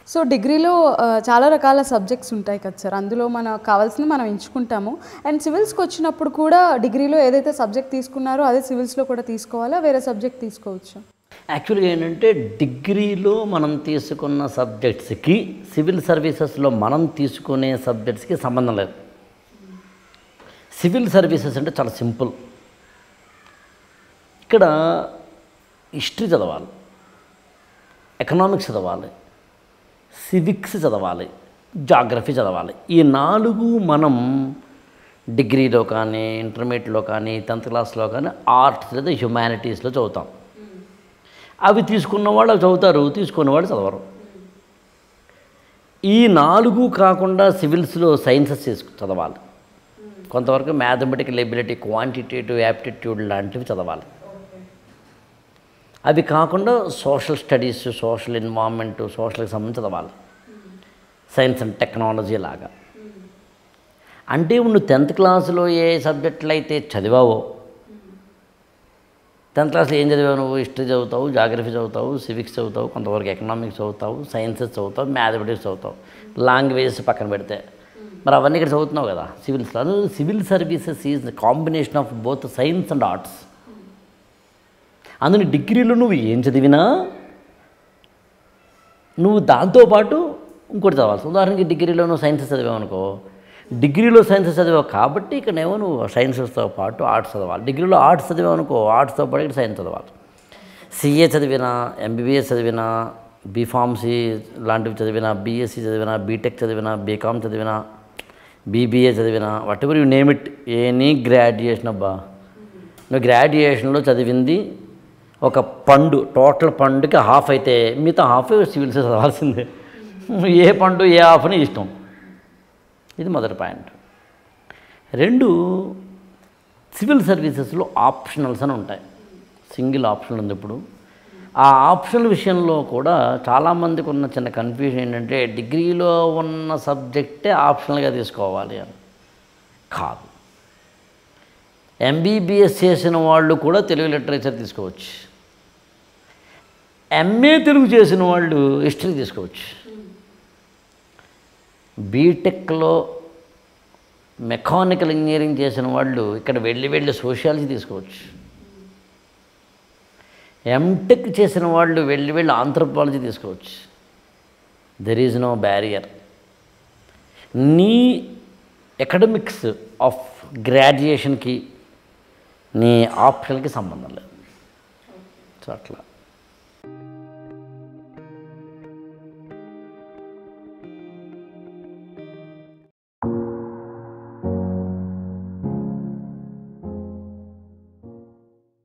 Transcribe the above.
so డిగ్రీలో ఆ, చాలా రకాల సబ్జెక్ట్స్ ఉంటాయి కదా సార్ అందులో మనకు కావాల్సింది మనం ఎంచుకుంటాము అండ్ సివిల్స్కి వచ్చినప్పుడు కూడా డిగ్రీలో ఏదైతే సబ్జెక్ట్ తీసుకున్నారో అదే సివిల్స్లో కూడా తీసుకోవాలా వేరే సబ్జెక్ట్ తీసుకోవచ్చు యాక్చువల్గా ఏంటంటే డిగ్రీలో మనం తీసుకున్న సబ్జెక్ట్స్కి సివిల్ సర్వీసెస్లో మనం తీసుకునే సబ్జెక్ట్స్కి సంబంధం లేదు సివిల్ సర్వీసెస్ అంటే చాలా సింపుల్ ఇక్కడ హిస్టరీ చదవాలి ఎకనామిక్స్ చదవాలి సివిక్స్ చదవాలి జాగ్రఫీ చదవాలి ఈ నాలుగు మనం డిగ్రీలో కానీ ఇంటర్మీడియట్లో కానీ టెన్త్ క్లాస్లో కానీ ఆర్ట్స్ లేదా హ్యుమానిటీస్లో చదువుతాం అవి తీసుకున్న వాళ్ళు అవి చదువుతారు తీసుకున్న వాళ్ళు చదవరు ఈ నాలుగు కాకుండా సివిల్స్లో సైన్సెస్ తీసుకు చదవాలి కొంతవరకు మ్యాథమెటికల్ ఎబిలిటీ క్వాంటిటేటివ్ యాప్టిట్యూడ్ లాంటివి చదవాలి అవి కాకుండా సోషల్ స్టడీస్ సోషల్ ఎన్వామెంట్ సోషల్కి సంబంధించి చదవాలి సైన్స్ అండ్ టెక్నాలజీ లాగా అంటే నువ్వు టెన్త్ క్లాస్లో ఏ సబ్జెక్టులు అయితే చదివావో టెన్త్ క్లాస్లో ఏం చదివావు నువ్వు హిస్టరీ చదువుతావు జాగ్రఫీ చదువుతావు సివిక్స్ చదువుతావు కొంతవరకు ఎకనామిక్స్ చదువుతావు సైన్సెస్ చదువుతావు మ్యాథమెటిక్స్ చదువుతావు లాంగ్వేజెస్ పక్కన పెడితే మరి అవన్నీ ఇక్కడ చదువుతున్నావు కదా సివిల్స్లో civil services is combination of both science and arts అందుని డిగ్రీలో నువ్వు ఏం చదివినా నువ్వు దాంతోపాటు ఇంకోటి చదవాలి ఉదాహరణకి డిగ్రీలో నువ్వు సైన్స్ చదివావు అనుకో డిగ్రీలో సైన్స్ చదివావు కాబట్టి ఇక్కడేమో నువ్వు సైన్సెస్తో పాటు ఆర్ట్స్ చదవాలి డిగ్రీలో ఆర్ట్స్ చదివావు అనుకో ఆర్ట్స్తో పాటు ఇక్కడ సైన్స్ చదవాలి సిఏ చదివినా ఎంబీబీఎస్ చదివినా బీఫార్మసీ లాంటివి చదివినా బీఎస్సీ చదివినా బీటెక్ చదివినా బీకామ్ చదివినా బీబీఏ చదివినా whatever you name it any graduation అబ్బా నువ్వు గ్రాడ్యుయేషన్లో చదివింది ఒక పండు టోటల్ పండుకి హాఫ్ అయితే మిగతా హాఫ్ సివిల్స్ చదవాల్సిందే ఏ పండు ఏ హాఫ్ అని ఇష్టం ఇది మొదటి పాయింట్ రెండు సివిల్ సర్వీసెస్లో ఆప్షనల్స్ అని ఉంటాయి సింగిల్ ఆప్షన్ ఉంది ఇప్పుడు ఆ ఆప్షనల్ విషయంలో కూడా చాలామందికి ఉన్న చిన్న కన్ఫ్యూజన్ ఏంటంటే డిగ్రీలో ఉన్న సబ్జెక్టే ఆప్షనల్గా తీసుకోవాలి అని కాదు ఎంబీబీఎస్ చేసిన వాళ్ళు కూడా తెలుగు లిటరేచర్ తీసుకోవచ్చు ఎంఏ తెలుగు చేసిన వాళ్ళు హిస్టరీ తీసుకోవచ్చు బీటెక్లో మెకానికల్ ఇంజనీరింగ్ చేసిన వాళ్ళు ఇక్కడ వెళ్ళి వెళ్ళి సోషియాలజీ తీసుకోవచ్చు ఎంటెక్ చేసిన వాళ్ళు వెళ్ళి వెళ్ళి ఆంథ్రోపాలజీ తీసుకోవచ్చు దెర్ ఈజ్ నో బ్యారియర్ నీ ఎకడమిక్స్ ఆఫ్ గ్రాడ్యుయేషన్కి నీ ఆప్షన్కి సంబంధం లేదు సో అట్లా